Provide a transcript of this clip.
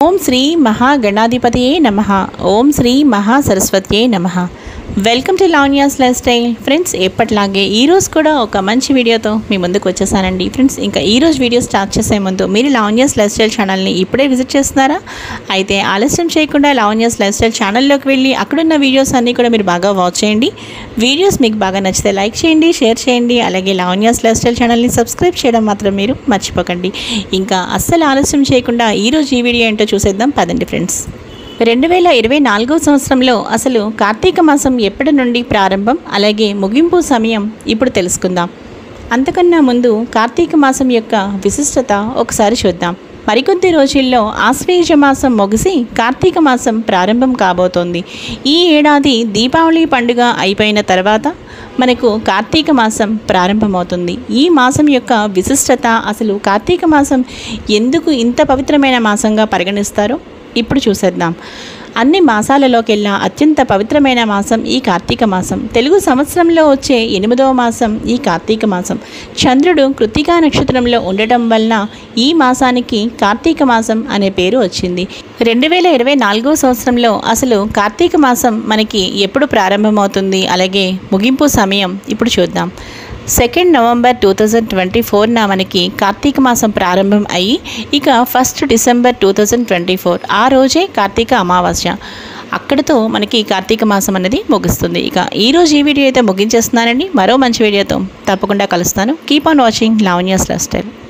ఓం శ్రీ మహాగణాధిపతియే నమ ఓం శ్రీ మహాసరస్వతియే నమ welcome to Lavanya's life style friends ఎప్పటిలాగే ఈరోజు కూడా ఒక మంచి వీడియోతో మీ ముందుకు వచ్చేసానండి ఫ్రెండ్స్ ఇంకా ఈరోజు వీడియో స్టార్ట్ చేసే ముందు మీరు లావణ్యాస్ లైఫ్ స్టైల్ ఛానల్ని ఇప్పుడే విజిట్ చేస్తున్నారా అయితే ఆలస్యం చేయకుండా లావణ్యాస్ లైఫ్ స్టైల్ ఛానల్లోకి వెళ్ళి అక్కడున్న వీడియోస్ అన్నీ కూడా మీరు బాగా వాచ్ చేయండి వీడియోస్ మీకు బాగా నచ్చితే లైక్ చేయండి షేర్ చేయండి అలాగే లావణ్యాస్ లైఫ్ స్టైల్ ఛానల్ని సబ్స్క్రైబ్ చేయడం మాత్రం మీరు మర్చిపోకండి ఇంకా అస్సలు ఆలస్యం చేయకుండా ఈరోజు ఈ వీడియో ఏంటో చూసేద్దాం పదండి ఫ్రెండ్స్ రెండు వేల ఇరవై నాలుగో సంవత్సరంలో అసలు కార్తీక మాసం ఎప్పటి నుండి ప్రారంభం అలాగే ముగింపు సమయం ఇప్పుడు తెలుసుకుందాం అంతకన్నా ముందు కార్తీక మాసం యొక్క విశిష్టత ఒకసారి చూద్దాం మరికొద్ది రోజుల్లో ఆశ్వేజ మాసం ముగిసి కార్తీక మాసం ప్రారంభం కాబోతోంది ఈ ఏడాది దీపావళి పండుగ అయిపోయిన తర్వాత మనకు కార్తీక మాసం ప్రారంభమవుతుంది ఈ మాసం యొక్క విశిష్టత అసలు కార్తీక మాసం ఎందుకు ఇంత పవిత్రమైన మాసంగా పరిగణిస్తారో ఇప్పుడు చూసేద్దాం అన్ని మాసాలలోకెల్లా అత్యంత పవిత్రమైన మాసం ఈ కార్తీక మాసం తెలుగు సంవత్సరంలో వచ్చే ఎనిమిదవ మాసం ఈ కార్తీక మాసం చంద్రుడు కృత్తికా నక్షత్రంలో ఉండటం వలన ఈ మాసానికి కార్తీక మాసం అనే పేరు వచ్చింది రెండు వేల ఇరవై నాలుగో సంవత్సరంలో అసలు కార్తీక మాసం మనకి ఎప్పుడు ప్రారంభమవుతుంది అలాగే ముగింపు సమయం ఇప్పుడు చూద్దాం second November two thousand twenty ఫోర్న మనకి కార్తీక మాసం ప్రారంభం అయ్యి ఇక first December two thousand twenty four ఆ రోజే కార్తీక అమావాస్య అక్కడితో మనకి కార్తీక మాసం అనేది ముగుస్తుంది ఇక ఈ రోజు ఈ వీడియో అయితే ముగించేస్తున్నానండి మరో మంచి వీడియోతో తప్పకుండా కలుస్తాను keep on watching Lavanya's life style